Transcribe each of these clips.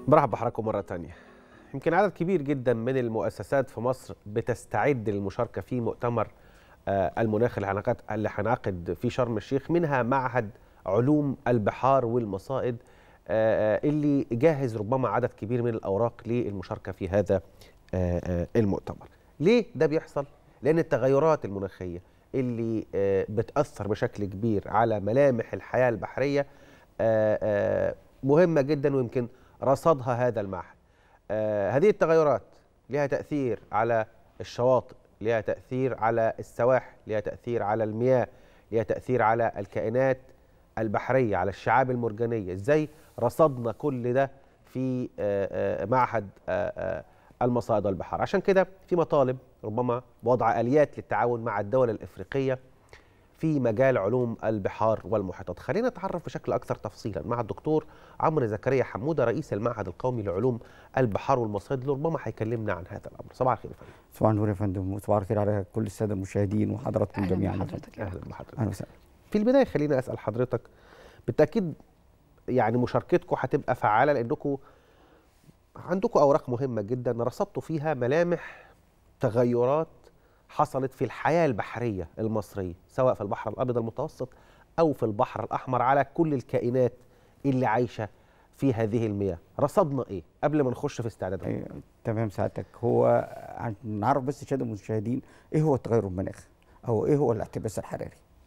مرحبا بحضراتكم مرة تانية يمكن عدد كبير جدا من المؤسسات في مصر بتستعد للمشاركة في مؤتمر آه، المناخ اللي هنعقد اللي هنعقد في شرم الشيخ منها معهد علوم البحار والمصائد آه، آه، اللي جاهز ربما عدد كبير من الأوراق للمشاركة في هذا آه، آه، المؤتمر ليه ده بيحصل؟ لأن التغيرات المناخية اللي آه، بتأثر بشكل كبير على ملامح الحياة البحرية آه، آه، مهمة جدا ويمكن رصدها هذا المعهد آه، هذه التغيرات لها تأثير على الشواطئ لها تأثير على السواحل لها تأثير على المياه لها تأثير على الكائنات البحرية على الشعاب المرجانية ازاي رصدنا كل ده في آه، آه، معهد آه، آه، المصائد والبحار عشان كده في مطالب ربما وضع آليات للتعاون مع الدول الإفريقية في مجال علوم البحار والمحيطات خلينا نتعرف بشكل أكثر تفصيلا مع الدكتور عمرو زكريا حمودة رئيس المعهد القومي لعلوم البحار والمصائد اللي ربما هيكلمنا عن هذا الأمر صباح الخير يا فندم صباح النور يا فندم وصباح الخير على كل الساده المشاهدين وحضراتكم أهلاً جميعا بحضرتك يا أهلا بحضرتك اهلا وسهلا في البداية خلينا أسأل حضرتك بالتأكيد يعني مشاركتكم هتبقى فعالة لأنكم عندكم أوراق مهمة جدا رصدتوا فيها ملامح تغيرات حصلت في الحياة البحرية المصرية سواء في البحر الأبيض المتوسط أو في البحر الأحمر على كل الكائنات اللي عايشة في هذه المياه رصدنا إيه قبل ما نخش في استعدادهم أيوة، تمام سعادتك هو عشان نعرف بس الساده المشاهدين ايه هو التغير المناخي او ايه هو الاحتباس الحراري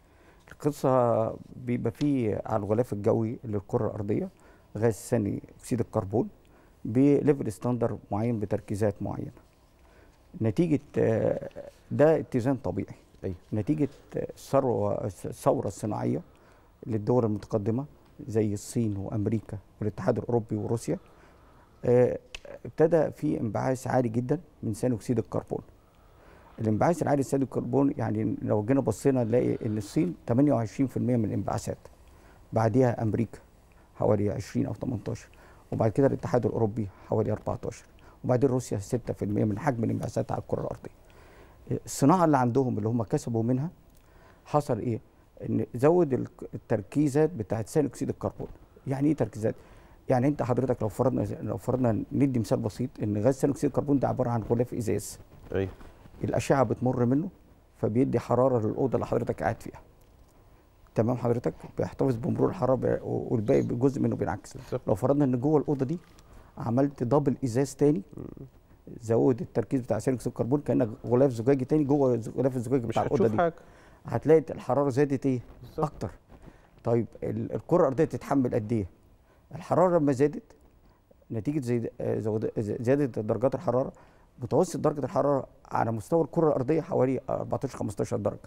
القصه بيبقى فيه على الغلاف الجوي للكره الارضيه غاز ثاني اكسيد الكربون بليفل ستاندر معين بتركيزات معينه نتيجه آه، ده اتزان طبيعي أيوة. نتيجه آه، الثروه الثوره الصناعيه للدول المتقدمه زي الصين وامريكا والاتحاد الاوروبي وروسيا آه، ابتدى في انبعاث عالي جدا من ثاني اكسيد الكربون الانبعاث العالي لثاني الكربون يعني لو جينا بصينا نلاقي ان الصين 28% من الانبعاثات بعديها امريكا حوالي 20 او 18 وبعد كده الاتحاد الاوروبي حوالي 14 وبعدين روسيا 6% من حجم الانبعاثات على الكره الارضيه الصناعه اللي عندهم اللي هم كسبوا منها حصل ايه ان زود الك- التركيزات بتاعت ثاني اكسيد الكربون يعني ايه تركيزات يعني انت حضرتك لو فرضنا لو فرضنا ندي مثال بسيط ان غاز ثاني اكسيد الكربون ده عباره عن غلاف ازاز أيوة. الاشعه بتمر منه فبيدي حراره للاوضه اللي حضرتك قاعد فيها تمام حضرتك بيحتفظ بمرور الحراره ب- والباقي جزء منه بينعكس بالظبط. لو فرضنا ان جوه الاوضه دي عملت دبل ازاز تاني زود التركيز بتاع ثاني اكسيد الكربون كانك غلاف زجاجي تاني جوه ز- غلاف الزجاجي مش بتاع الاوضه هتشوف دي حاجة هتلاقي الحراره زادت ايه بالظبط. اكتر طيب ال- الكره الارضيه تتحمل قد ايه الحراره لما زادت نتيجه زي آه، زود- ز- زياده درجات الحراره متوسط درجه الحراره على مستوى الكره الارضيه حوالي 14 15 درجه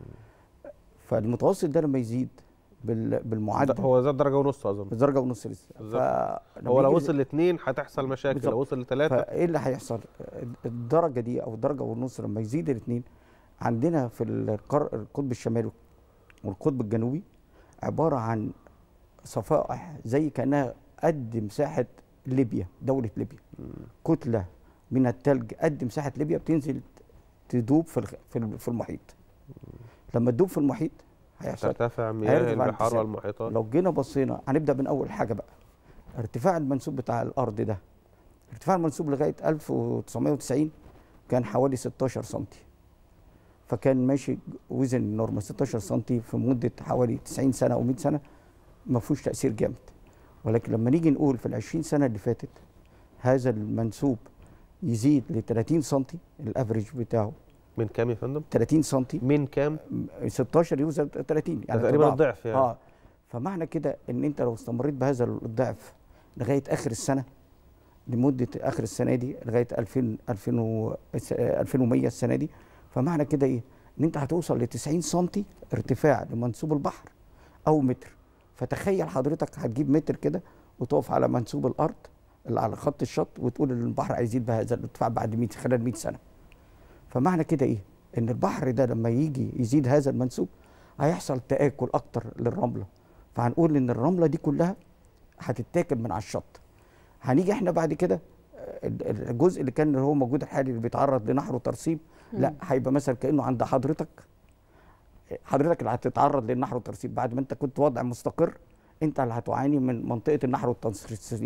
فالمتوسط ده لما يزيد بال- ده بالمعدل هو زاد درجة ونص أظن بدرجه ونص لسه بالظبط. فلما هو لو يجي- وصل لاثنين هتحصل مشاكل بالظبط. لو وصل لثلاثة فايه اللي هيحصل الدرجه دي او الدرجه والنص لما يزيد الاثنين عندنا في القر- القطب الشمالي والقطب الجنوبي عباره عن صفائح زي كانها قد مساحه ليبيا دوله ليبيا كتله من الثلج قد مساحه ليبيا بتنزل تدوب في الخ- في الم- في المحيط لما تدوب في المحيط هيحصل ترتفع مياه هيرتفع البحار الانتساب. والمحيطات لو جينا بصينا هنبدا من اول حاجه بقى ارتفاع المنسوب بتاع الارض ده ارتفاع المنسوب لغايه 1990 كان حوالي 16 سم فكان ماشي وزن النورمال 16 سم في مده حوالي 90 سنه او 100 سنه ما فيهوش تاثير جامد ولكن لما نيجي نقول في ال 20 سنه اللي فاتت هذا المنسوب يزيد ل 30 سم الافريج بتاعه من كام يا فندم؟ 30 سم من كام؟ 16 يوزن 30 يعني تقريبا ضعف. الضعف يعني اه فمعنى كده ان انت لو استمريت بهذا الضعف لغايه اخر السنه لمده اخر السنه دي لغايه 2000 2000 و- الس- آه، 2100 السنه دي فمعنى كده ايه؟ ان انت هتوصل ل 90 سم ارتفاع لمنسوب البحر او متر فتخيل حضرتك هتجيب متر كده وتقف على منسوب الارض اللي على خط الشط وتقول ان البحر هيزيد بهذا الارتفاع بعد 100 خلال 100 سنه فمعنى كده ايه؟ ان البحر ده لما يجي يزيد هذا المنسوب هيحصل تآكل اكتر للرمله فهنقول ان الرمله دي كلها هتتاكل من على الشط هنيجي احنا بعد كده آه، ال- الجزء اللي كان اللي هو موجود الحالي اللي بيتعرض لنحر وترسيب لا هيبقى مثلا كانه عند حضرتك حضرتك اللي هتتعرض للنحر والترسيب بعد ما انت كنت وضع مستقر انت اللي هتعاني من منطقه النحر والترسيب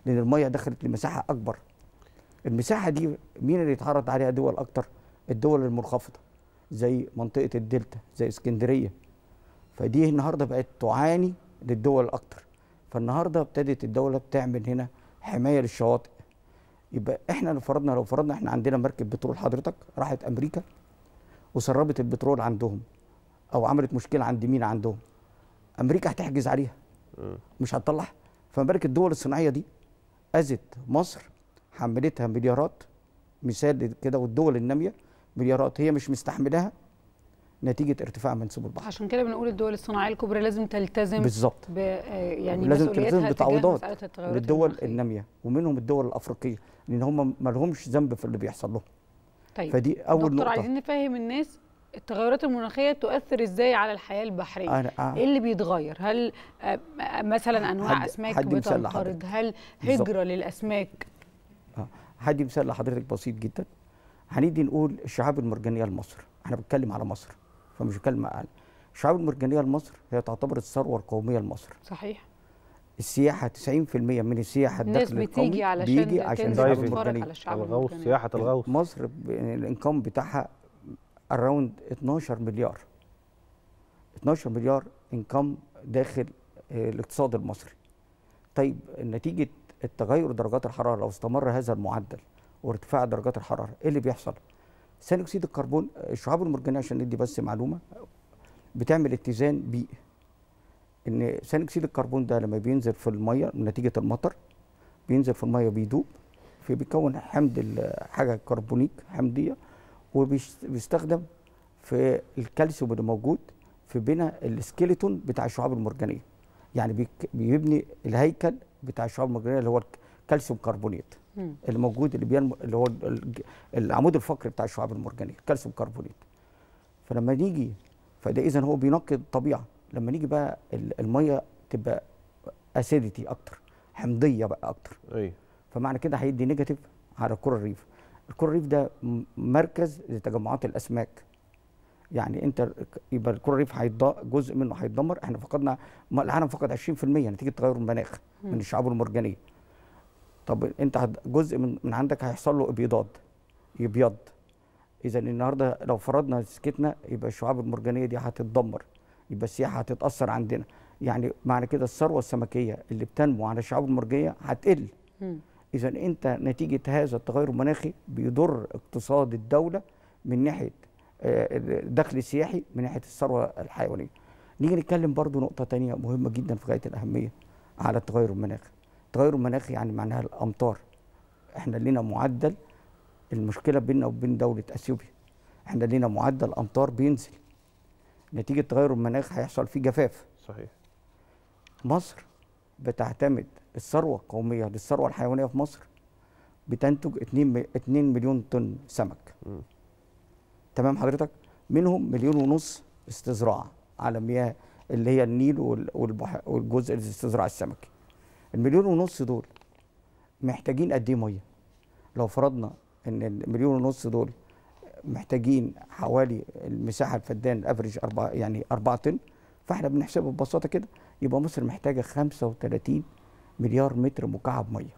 لان الميه دخلت لمساحه اكبر المساحه دي مين اللي يتعرض عليها دول اكتر الدول المنخفضه زي منطقه الدلتا زي اسكندريه فدي النهارده بقت تعاني للدول اكتر فالنهارده ابتدت الدوله بتعمل هنا حمايه للشواطئ يبقى احنا لو فرضنا لو فرضنا احنا عندنا مركب بترول حضرتك راحت امريكا وسربت البترول عندهم او عملت مشكله عند مين عندهم امريكا هتحجز عليها مش هتطلع فما بالك الدول الصناعيه دي اذت مصر حملتها مليارات مثال كده والدول الناميه مليارات هي مش مستحملاها نتيجه ارتفاع منسوب البحر عشان كده بنقول الدول الصناعيه الكبرى لازم تلتزم بالظبط ب آه، يعني لازم مسؤوليتها تلتزم تجاه بتعويضات مسألة التغيرات للدول المناخية. الناميه ومنهم الدول الافريقيه لان هم ما لهمش ذنب في اللي بيحصل لهم طيب فدي اول دكتور نقطه عايزين نفهم الناس التغيرات المناخيه تؤثر ازاي على الحياه البحريه أنا آه. ايه اللي بيتغير هل آه، آه، مثلا انواع حد- اسماك حد مثال بتنقرض لحضرتك. هل بالظبط. هجره للاسماك آه. هدي مثال لحضرتك بسيط جدا هنيجي نقول الشعاب المرجانيه لمصر احنا بنتكلم على مصر فمش بنتكلم على الشعاب المرجانيه لمصر هي تعتبر الثروه القوميه لمصر صحيح السياحه 90% من السياحه الناس الدخل بتيجي القومي علشان بيجي عشان تنزل الشعاب دايفنج. تتفرج المرجانيه على الشعاب الغوص المرجانية. سياحه الغوص مصر ب- الانكم بتاعها اراوند 12 مليار 12 مليار انكم داخل آه، الاقتصاد المصري طيب نتيجه التغير درجات الحراره لو استمر هذا المعدل وارتفاع درجات الحراره ايه اللي بيحصل ثاني اكسيد الكربون الشعاب المرجانيه عشان ندي بس معلومه بتعمل اتزان بيئي ان ثاني اكسيد الكربون ده لما بينزل في الميه نتيجه المطر بينزل في الميه بيدوب فبيكون حمض ال- حاجه كربونيك حمضيه وبيستخدم في الكالسيوم اللي موجود في بناء السكيلتون بتاع الشعاب المرجانيه يعني بيك- بيبني الهيكل بتاع الشعاب المرجانيه اللي هو الكالسيوم كربونيت مم. اللي موجود اللي بينمو اللي هو الج- العمود الفقري بتاع الشعاب المرجانيه الكالسيوم كربونيت فلما نيجي فده اذا هو بينقي الطبيعه لما نيجي بقى ال- الميه تبقى اسيديتي اكتر حمضيه بقى اكتر ايوه فمعنى كده هيدي نيجاتيف على كرة الريف الكرة الريف ده م- مركز لتجمعات الاسماك يعني انت ال- يبقى الكرة الريف هيتض- جزء منه هيتدمر احنا فقدنا ما العالم فقد 20% نتيجه تغير المناخ من مم. الشعاب المرجانيه طب انت هت- جزء من, من عندك هيحصل له ابيضاد يبيض اذا النهارده لو فرضنا سكتنا يبقى الشعاب المرجانيه دي هتتدمر يبقى السياحه هتتاثر عندنا يعني معنى كده الثروه السمكيه اللي بتنمو على الشعاب المرجانيه هتقل مم. اذا انت نتيجه هذا التغير المناخي بيضر اقتصاد الدوله من ناحيه آه، الدخل السياحي من ناحيه الثروه الحيوانيه نيجي نتكلم برضو نقطه تانية مهمه جدا في غايه الاهميه على التغير المناخي التغير المناخي يعني معناها الامطار احنا لنا معدل المشكله بيننا وبين دوله اثيوبيا احنا لنا معدل امطار بينزل نتيجه تغير المناخ هيحصل فيه جفاف صحيح مصر بتعتمد الثروه القوميه للثروه الحيوانيه في مصر بتنتج 2 م- 2 مليون طن سمك مم. تمام حضرتك منهم مليون ونص استزراع على مياه اللي هي النيل وال- والبحر والجزء الاستزراع السمكي المليون ونص دول محتاجين قد ايه ميه لو فرضنا ان المليون ونص دول محتاجين حوالي المساحه الفدان الافريج أربعة يعني 4 طن فاحنا بنحسبها ببساطه كده يبقى مصر محتاجه 35 مليار متر مكعب ميه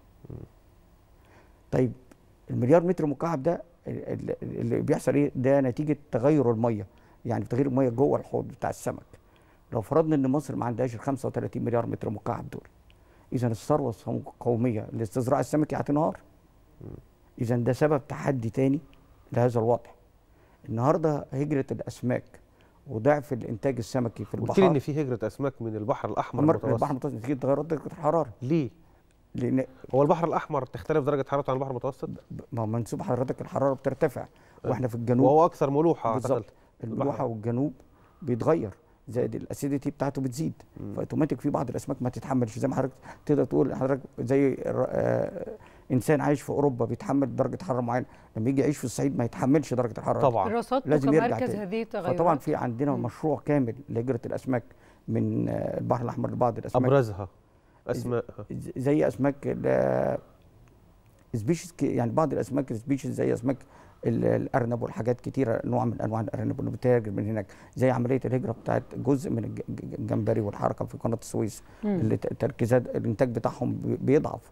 طيب المليار متر مكعب ده ال- ال- اللي بيحصل ايه ده نتيجه تغير الميه يعني تغيير الميه جوه الحوض بتاع السمك لو فرضنا ان مصر ما عندهاش ال 35 مليار متر مكعب دول اذا الثروه القوميه لاستزراع السمكي هتنهار اذا ده سبب تحدي تاني لهذا الوضع النهارده هجره الاسماك وضعف الانتاج السمكي في قلت لي ان البحار في هجره اسماك من البحر الاحمر مر- المتوسط البحر المتوسط نتيجه تغيرات درجه الحراره ليه لان هو البحر الاحمر تختلف درجه حرارته عن البحر المتوسط ب- ما هو منسوب حضرتك الحراره بترتفع واحنا في الجنوب وهو اكثر ملوحه بالظبط أعتقد. الملوحه البحر. والجنوب بيتغير زائد الاسيديتي بتاعته بتزيد فاوتوماتيك في بعض الاسماك ما تتحملش زي ما حضرتك تقدر تقول حضرتك زي الر- آه، انسان عايش في اوروبا بيتحمل درجه حراره معينه لما يجي يعيش في الصعيد ما يتحملش درجه الحراره دي. طبعا رصدته لازم يرجع كمركز تاني. هذه التغيرات فطبعا في عندنا مم. مشروع كامل لهجره الاسماك من آه، البحر الاحمر لبعض الاسماك ابرزها اسماء ز- زي اسماك ال- سبيشيز ك- يعني بعض الاسماك سبيشيز زي اسماك ال- الارنب والحاجات كتيره نوع من انواع الارنب اللي بتهاجر من هناك زي عمليه الهجره بتاعت جزء من الج- الج- الجمبري والحركه في قناه السويس مم. اللي ت- تركيزات الانتاج بتاعهم بي- بيضعف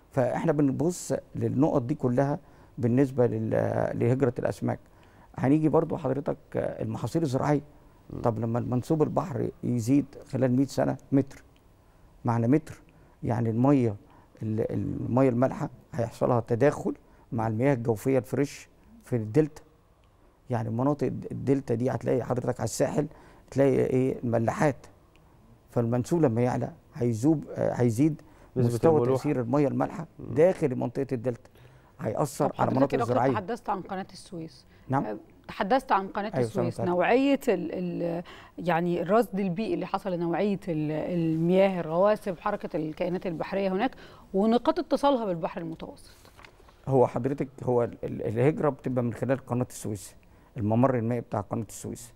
فاحنا بنبص للنقط دي كلها بالنسبه لل- لهجره الاسماك هنيجي برضو حضرتك آه، المحاصيل الزراعيه طب لما المنسوب البحر يزيد خلال 100 سنه متر معنى متر يعني الميه ال- الميه المالحه هيحصلها تداخل مع المياه الجوفيه الفريش في الدلتا يعني مناطق الدلتا دي هتلاقي حضرتك على الساحل تلاقي ايه الملاحات فالمنسوب لما يعلى هيذوب آه، هيزيد نسبة مستوى الملوحة. تاثير الميه المالحه داخل منطقه الدلتا هيأثر طب على حضرتك مناطق يا دكتور الزراعيه تحدثت عن قناه السويس نعم أه، تحدثت عن قناه أيوة، السويس سمعت. نوعيه ال ال يعني الرصد البيئي اللي حصل لنوعيه ال- المياه الرواسب حركه الكائنات البحريه هناك ونقاط اتصالها بالبحر المتوسط هو حضرتك هو ال- ال- الهجره بتبقى من خلال قناه السويس الممر المائي بتاع قناه السويس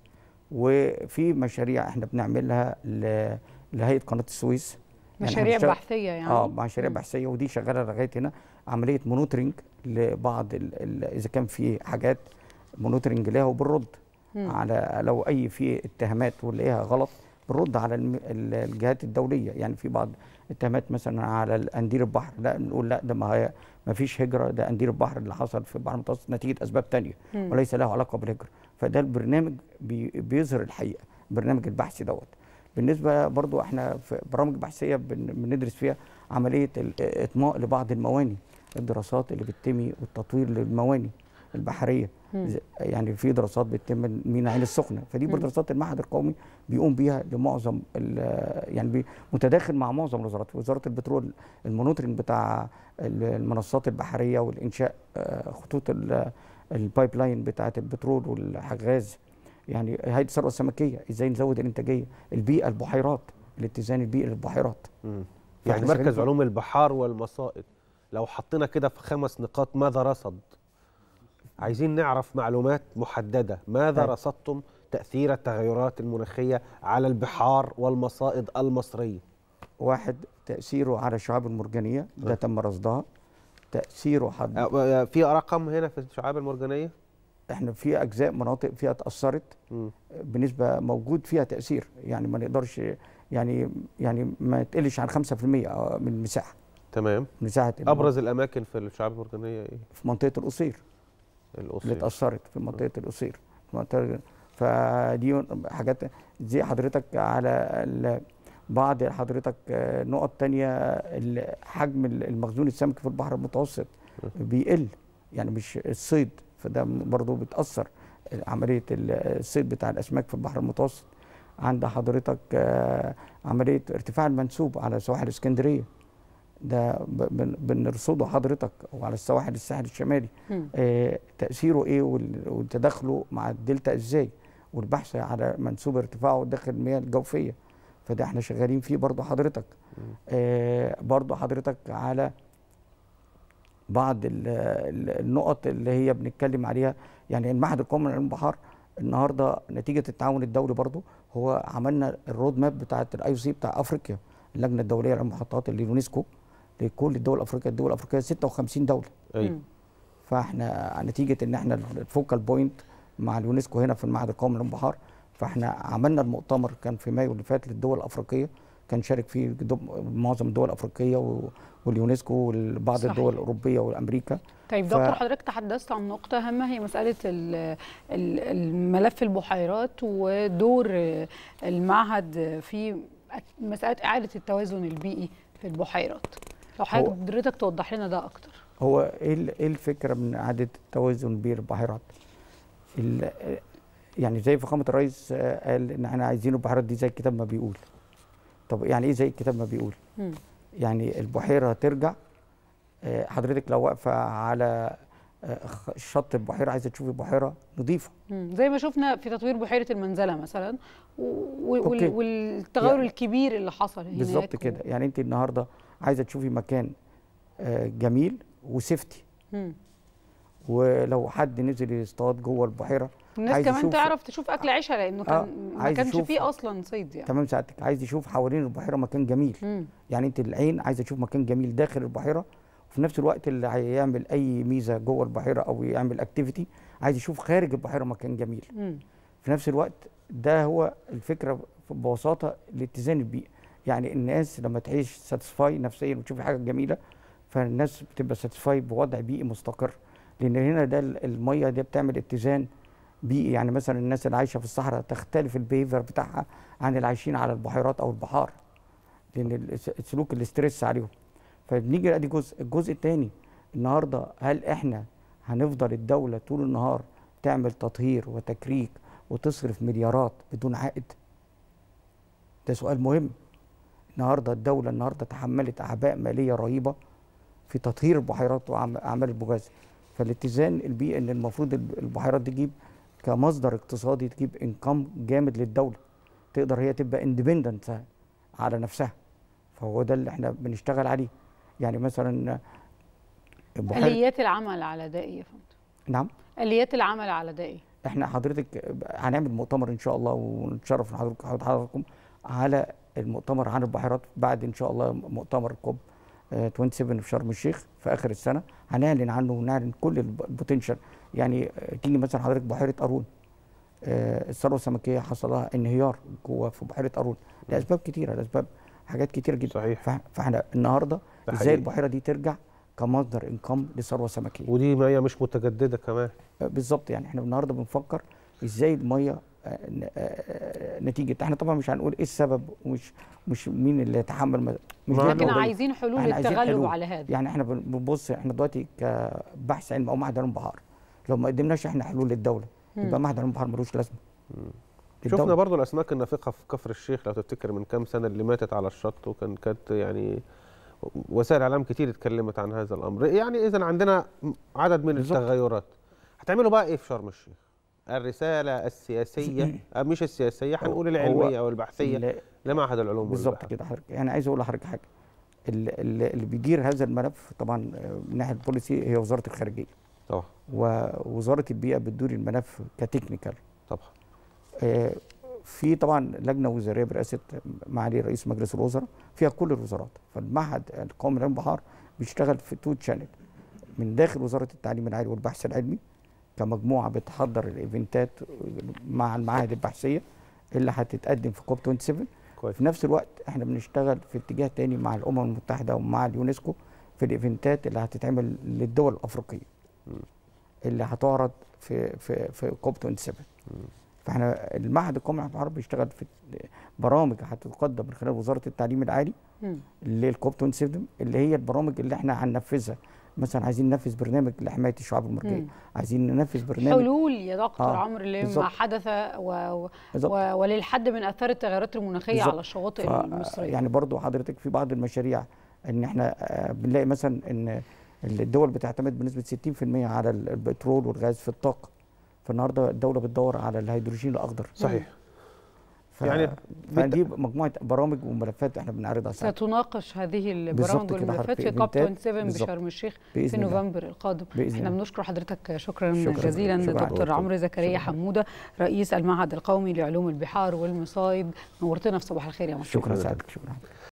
وفي مشاريع احنا بنعملها ل- لهيئه قناه السويس يعني إحنا مشاريع بنشتغل- بحثيه يعني اه مشاريع مم. بحثيه ودي شغاله لغايه هنا عمليه مونوترنج لبعض ال ال اذا كان في حاجات مونوترنج ليها وبنرد مم. على لو اي في اتهامات ونلاقيها غلط بنرد على الم- ال- الجهات الدوليه يعني في بعض اتهامات مثلا على الاندير البحر لا نقول لا ده ما هي ما فيش هجره ده اندير البحر اللي حصل في البحر المتوسط نتيجه اسباب تانية مم. وليس له علاقه بالهجره فده البرنامج بي بيظهر الحقيقه البرنامج البحثي دوت بالنسبه برضو احنا في برامج بحثيه بن- بندرس فيها عمليه الاطماء لبعض المواني الدراسات اللي بتتمي والتطوير للمواني البحريه مم. ز- يعني في دراسات بتتم مينا عين السخنه فدي مم. دراسات المعهد القومي بيقوم بيها لمعظم ال- يعني بي- متداخل مع معظم الوزارات وزاره البترول المونيتورنج بتاع ال- المنصات البحريه والانشاء آه، خطوط ال- البايب لاين بتاعه البترول والغاز يعني هيئه الثروه السمكيه ازاي نزود الانتاجيه البيئه البحيرات الاتزان البيئي للبحيرات مم. فإحنا يعني شغالين مركز في- علوم البحار والمصائد لو حطينا كده في خمس نقاط ماذا رصد عايزين نعرف معلومات محددة ماذا أيوة. رصدتم تأثير التغيرات المناخية على البحار والمصائد المصرية واحد تاثيره على الشعاب المرجانيه ده أه. تم رصدها تاثيره حد أه، في رقم هنا في الشعاب المرجانية احنا في اجزاء مناطق فيها اتاثرت مم. بنسبه موجود فيها تاثير يعني ما نقدرش يعني يعني ما تقلش عن 5% من المساحه تمام مساحه أبرز الأماكن في الشعاب المرجانية إيه؟ في منطقه القصير اللي القصير اتاثرت في منطقه القصير في منطقة فدي حاجات زي حضرتك على ال- بعض حضرتك آه، نقط تانية ال- حجم المخزون السمكي في البحر المتوسط بيقل يعني مش الصيد فده برضه بتأثر عملية ال- الصيد بتاع الأسماك في البحر المتوسط عند حضرتك آه، عملية ارتفاع المنسوب على سواحل اسكندرية ده ب- بن- بنرصده حضرتك وعلى السواحل الساحل الشمالي مم. آه، تأثيره ايه وال- وتداخله مع الدلتا ازاي والبحث على منسوب ارتفاعه داخل المياه الجوفية فده احنا شغالين فيه برضه حضرتك آه برضه حضرتك على بعض ال- ال- النقط اللي هي بنتكلم عليها يعني المعهد القومي للعلوم البحار النهارده نتيجه التعاون الدولي برضه هو عملنا الرود ماب بتاعت الاي سي بتاع افريقيا اللجنه الدوليه للمحطات اللي اليونسكو لكل الدول الافريقيه الدول الافريقيه 56 دوله أي مم. فاحنا نتيجه ان احنا الفوكال بوينت مع اليونسكو هنا في المعهد القومي للعلوم البحار فاحنا عملنا المؤتمر كان في مايو اللي فات للدول الافريقيه كان شارك فيه دو- معظم الدول الافريقيه و- واليونسكو وبعض صحيح. الدول الاوروبيه والامريكا طيب ف- دكتور حضرتك تحدثت عن نقطة هامة هي مسألة ال- ال- الملف البحيرات ودور المعهد في مسألة إعادة التوازن البيئي في البحيرات لو حضرتك توضح لنا ده أكتر هو ايه ال- ايه الفكره من اعاده توازن بين البحيرات ال- يعني زي فخامه الرئيس آه، قال ان احنا عايزين البحيرات دي زي الكتاب ما بيقول طب يعني ايه زي الكتاب ما بيقول مم. يعني البحيره ترجع آه، حضرتك لو واقفه على آه، خ- شط البحيره عايزه تشوفي بحيره نظيفه مم. زي ما شفنا في تطوير بحيرة المنزلة مثلا و- وال- أوكي. والتغير يعني الكبير اللي حصل هناك بالظبط كده يعني انت النهارده عايزه تشوفي مكان آه، جميل وسيفتي مم. ولو حد نزل يصطاد جوه البحيره الناس عايز كمان يشوف- تعرف تشوف أكل عيشها لأنه كان آه، ما عايز كانش يشوف- فيه أصلا صيد يعني تمام سعادتك عايز يشوف حوالين البحيره مكان جميل مم. يعني انت العين عايزه تشوف مكان جميل داخل البحيره وفي نفس الوقت اللي هيعمل اي ميزه جوه البحيره او يعمل اكتيفيتي عايز يشوف خارج البحيره مكان جميل مم. في نفس الوقت ده هو الفكره ببساطه الاتزان البيئي يعني الناس لما تعيش ساتسفاي نفسيا وتشوف حاجه جميله فالناس بتبقى ساتسفايد بوضع بيئي مستقر لان هنا ده ال- الميه دي بتعمل اتزان بيئي يعني مثلا الناس اللي عايشه في الصحراء تختلف البيهيفير بتاعها عن اللي عايشين على البحيرات او البحار لان الس- السلوك الاسترس عليهم فبنيجي ادي جزء الجزء الثاني النهارده هل احنا هنفضل الدوله طول النهار تعمل تطهير وتكريك وتصرف مليارات بدون عائد ده سؤال مهم النهارده الدوله النهارده تحملت اعباء ماليه رهيبه في تطهير البحيرات واعمال البوجاز فالاتزان البيئي ان المفروض الب- البحيرات دي تجيب كمصدر اقتصادي تجيب انكم جامد للدوله تقدر هي تبقى اندبندنت على نفسها فهو ده اللي احنا بنشتغل عليه يعني مثلا بحيرة- اليات العمل على ده ايه يا فندم نعم اليات العمل على ده ايه احنا حضرتك هنعمل مؤتمر ان شاء الله ونتشرف حضرتك حضراتكم على المؤتمر عن البحيرات بعد ان شاء الله مؤتمر كوب آه، 27 في شرم الشيخ في اخر السنه هنعلن عنه ونعلن كل الب- البوتنشال يعني آه، تيجي مثلا حضرتك بحيره قارون آه، الثروه السمكيه حصل لها انهيار جوه في بحيره قارون لاسباب كتيره لاسباب حاجات كتيره جدا صحيح. فح- فاحنا النهارده ده ازاي حقيقي. البحيره دي ترجع كمصدر انكم لثروه سمكيه ودي ميه مش متجدده كمان آه، بالظبط يعني احنا النهارده بنفكر ازاي الميه آه، ن- آه، نتيجه احنا طبعا مش هنقول ايه السبب ومش مش مين اللي يتحمل مش دي معلومة. لكن القضية. عايزين حلول احنا عايزين للتغلب حلول. على هذا يعني احنا بن- بنبص احنا دلوقتي كبحث علمي او معهد علوم بحار لو ما قدمناش احنا حلول للدوله يبقى معهد علوم بحار ملوش لازمه شفنا للدولة. برضو الاسماك النافقه في كفر الشيخ لو تفتكر من كام سنه اللي ماتت على الشط وكان كانت يعني وسائل اعلام كتير اتكلمت عن هذا الامر يعني اذا عندنا عدد من بالظبط. التغيرات هتعملوا بقى ايه في شرم الشيخ الرساله السياسيه آه، مش السياسيه هنقول هو- العلميه او البحثيه ال- لمعهد العلوم بالظبط والبحث. كده حضرتك يعني عايز اقول لحضرتك حاجه ال- ال- اللي بيدير هذا الملف طبعا آه، من ناحيه البوليسي هي وزاره الخارجيه طبعا ووزاره البيئه بتدير الملف كتكنيكال طبعا آه، في طبعا لجنه وزاريه برئاسه معالي رئيس مجلس الوزراء فيها كل الوزارات فالمعهد القومي للعلوم البحار بيشتغل في تو تشانل من داخل وزاره التعليم العالي والبحث العلمي كمجموعه بتحضر الايفنتات مع المعاهد البحثيه اللي هتتقدم في كوب 27 كويس في نفس الوقت احنا بنشتغل في اتجاه تاني مع الامم المتحده ومع اليونسكو في الايفنتات اللي هتتعمل للدول الافريقيه اللي هتعرض في في في كوب 27 فاحنا المعهد القومي للبحار بيشتغل في برامج هتقدم من خلال وزاره التعليم العالي مم. للكوب 27 اللي هي البرامج اللي احنا هننفذها مثلا عايزين ننفذ برنامج لحمايه الشعاب المرجانيه مم. عايزين ننفذ برنامج حلول يا دكتور آه، عمرو لما بالظبط. حدث و... و... بالظبط. و... وللحد من اثار التغيرات المناخيه بالظبط. على الشواطئ ف- المصريه يعني برضو حضرتك في بعض المشاريع ان احنا آه، بنلاقي مثلا ان الدول بتعتمد بنسبه 60% على ال- البترول والغاز في الطاقه فالنهارده الدوله بتدور على الهيدروجين الاخضر صحيح ف... يعني فدي مجموعه برامج وملفات احنا بنعرضها ساعات ستناقش هذه بالظبط البرامج كده والملفات حضرتك في كوب إيفنتات 27 بالظبط. بشرم الشيخ بإذن في الله. نوفمبر القادم بإذن احنا الله. بنشكر حضرتك شكرا, شكراً. جزيلا شكراً. دكتور عمرو زكريا شكراً. حموده رئيس المعهد القومي لعلوم البحار والمصايد نورتنا في صباح الخير يا مصر شكرا سعادتك شكرا